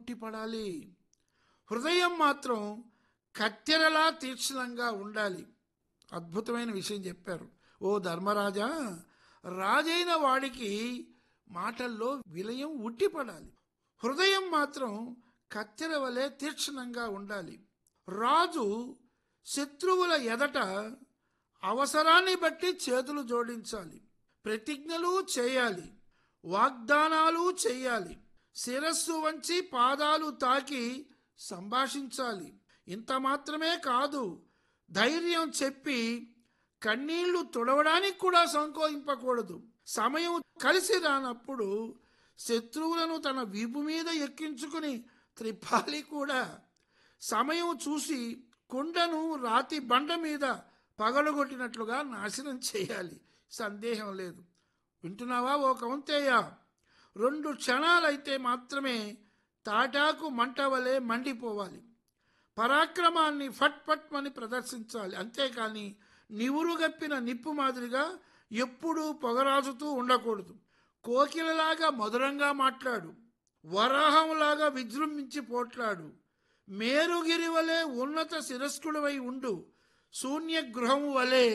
ఉట్టిపడాలి హృదయం మాత్రం కత్తెరలా తీక్షణంగా ఉండాలి అద్భుతమైన విషయం చెప్పారు ఓ ధర్మరాజా రాజైన వాడికి మాటల్లో విలయం ఉట్టిపడాలి హృదయం మాత్రం కత్తెర వలె తీక్షణంగా ఉండాలి రాజు శత్రువుల ఎదట అవసరాన్ని బట్టి చేతులు జోడించాలి ప్రతిజ్ఞలు చేయాలి వాగ్దానాలు చేయాలి శిరస్సు వంచి పాదాలు తాకి సంభాషించాలి ఇంత మాత్రమే కాదు ధైర్యం చెప్పి కన్నీళ్లు తుడవడానికి కూడా సంకోచింపకూడదు సమయం కలిసి రానప్పుడు శత్రువులను తన వీపు మీద ఎక్కించుకుని త్రిపాలి కూడా సమయం చూసి కుండను రాతి బండ మీద పగలగొట్టినట్లుగా నాశనం చేయాలి సందేహం లేదు వింటున్నావా ఓ కౌంతేయ రెండు క్షణాలైతే మాత్రమే తాటాకు మంట వలె మండిపోవాలి పరాక్రమాన్ని ఫట్ ఫట్ అని ప్రదర్శించాలి అంతేకాని నివురుగప్పిన నిప్పు మాదిరిగా ఎప్పుడూ పొగరాజుతూ ఉండకూడదు కోకిలలాగా మధురంగా మాట్లాడు వరాహంలాగా విజృంభించి పోట్లాడు మేరుగిరి వలె ఉన్నత శిరస్కుడివై ఉండు శూన్య గృహము వలె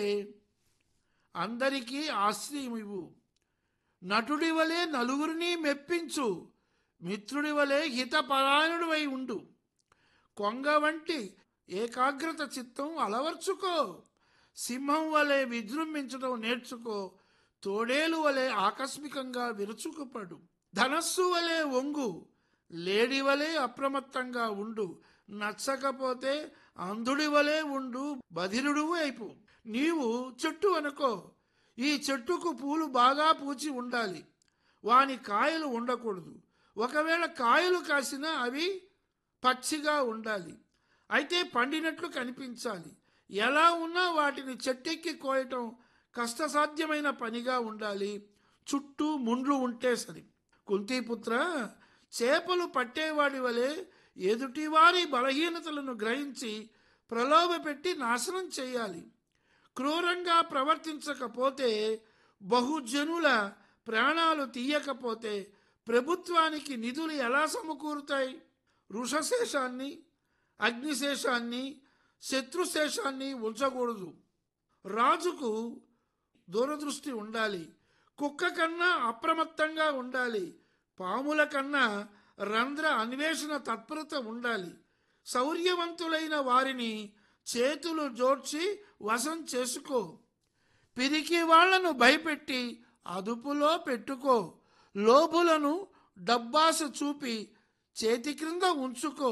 అందరికీ ఆశ్రయమివ్వు నటుడి వలె నలుగురిని మెప్పించు మిత్రుడి వలె హితపరాయణుడివై ఉండు కొంగ వంటి ఏకాగ్రత చిత్తం అలవర్చుకో సింహం వలె విజృంభించడం నేర్చుకో తోడేలు వలె ఆకస్మికంగా విరుచుకుపడు ధనస్సు వలె వంగు లేడి వలె అప్రమత్తంగా ఉండు నచ్చకపోతే అంధుడి వలె ఉండు బధిరుడు అయిపో నీవు చెట్టు అనుకో ఈ చెట్టుకు పూలు బాగా పూచి ఉండాలి వాని కాయలు ఉండకూడదు ఒకవేళ కాయలు కాసినా అవి పచ్చిగా ఉండాలి అయితే పండినట్లు కనిపించాలి ఎలా ఉన్నా వాటిని చెట్టెక్కి కోయటం కష్టసాధ్యమైన పనిగా ఉండాలి చుట్టూ ముండ్లు ఉంటే సరి కుంతీపుత్ర చేపలు పట్టేవాడి వలె ఎదుటివారి బలహీనతలను గ్రహించి ప్రలోభపెట్టి నాశనం చేయాలి క్రూరంగా ప్రవర్తించకపోతే బహుజనుల ప్రాణాలు తీయకపోతే ప్రభుత్వానికి నిధులు ఎలా సమకూరుతాయి వృషశేషాన్ని అగ్నిశేషాన్ని శత్రుశేషాన్ని ఉంచకూడదు రాజుకు దూరదృష్టి ఉండాలి కుక్క కన్నా అప్రమత్తంగా ఉండాలి పాముల కన్నా రంధ్ర అన్వేషణ తత్పరత ఉండాలి శౌర్యవంతులైన వారిని చేతులు జోడ్చి వశం చేసుకో పిరికి వాళ్లను భయపెట్టి అదుపులో పెట్టుకో లోబులను డబ్బాస చూపి చేతి క్రింద ఉంచుకో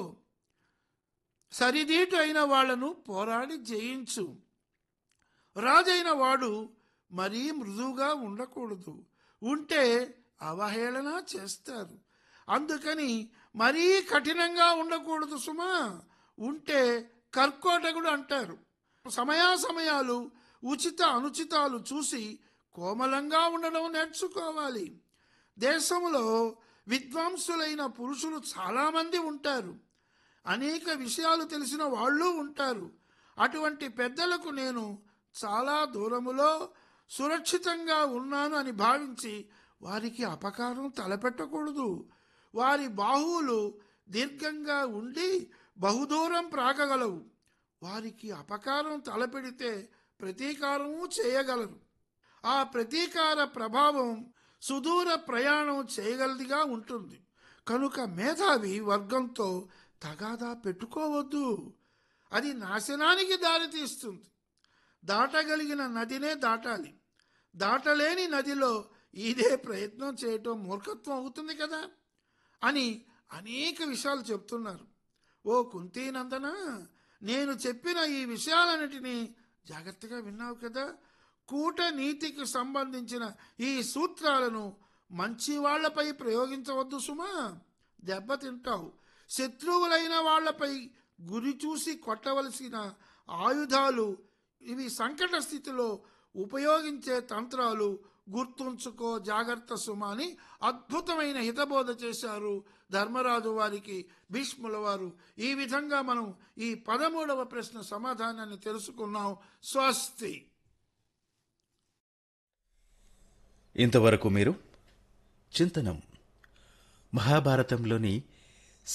సరిదీటు అయిన వాళ్లను పోరాడి జయించు రాజైన వాడు మరీ మృదువుగా ఉండకూడదు ఉంటే అవహేళన చేస్తారు అందుకని మరీ కఠినంగా ఉండకూడదు సుమా ఉంటే కర్కోటకుడు అంటారు సమయాసమయాలు ఉచిత అనుచితాలు చూసి కోమలంగా ఉండడం నేర్చుకోవాలి దేశంలో విద్వాంసులైన పురుషులు చాలామంది ఉంటారు అనేక విషయాలు తెలిసిన వాళ్ళు ఉంటారు అటువంటి పెద్దలకు నేను చాలా దూరములో సురక్షితంగా ఉన్నాను అని భావించి వారికి అపకారం తలపెట్టకూడదు వారి బాహువులు దీర్ఘంగా ఉండి బహుదూరం ప్రాగగలవు వారికి అపకారం తలపెడితే ప్రతీకారము చేయగలరు ఆ ప్రతీకార ప్రభావం సుదూర ప్రయాణం చేయగలదిగా ఉంటుంది కనుక మేధావి వర్గంతో తగాదా పెట్టుకోవద్దు అది నాశనానికి దారితీస్తుంది దాటగలిగిన నదినే దాటాలి దాటలేని నదిలో ఇదే ప్రయత్నం చేయటం మూర్ఖత్వం అవుతుంది కదా అని అనేక విషయాలు చెప్తున్నారు ఓ కుంతీనందన నేను చెప్పిన ఈ విషయాలన్నిటినీ జాగ్రత్తగా విన్నావు కదా కూటనీతికి సంబంధించిన ఈ సూత్రాలను మంచి వాళ్లపై ప్రయోగించవద్దు సుమా దెబ్బతింటావు శత్రువులైన వాళ్లపై గురి చూసి కొట్టవలసిన ఆయుధాలు ఇవి సంకట స్థితిలో ఉపయోగించే తంత్రాలు గుర్తుంచుకో జాగ్రత్త సుమా అని అద్భుతమైన హితబోధ చేశారు ధర్మరాజు వారికి భీష్ముల వారు ఈ విధంగా మనం ఈ పదమూడవ ప్రశ్న సమాధానాన్ని తెలుసుకున్నాం స్వస్తి ఇంతవరకు మీరు చింతనం మహాభారతంలోని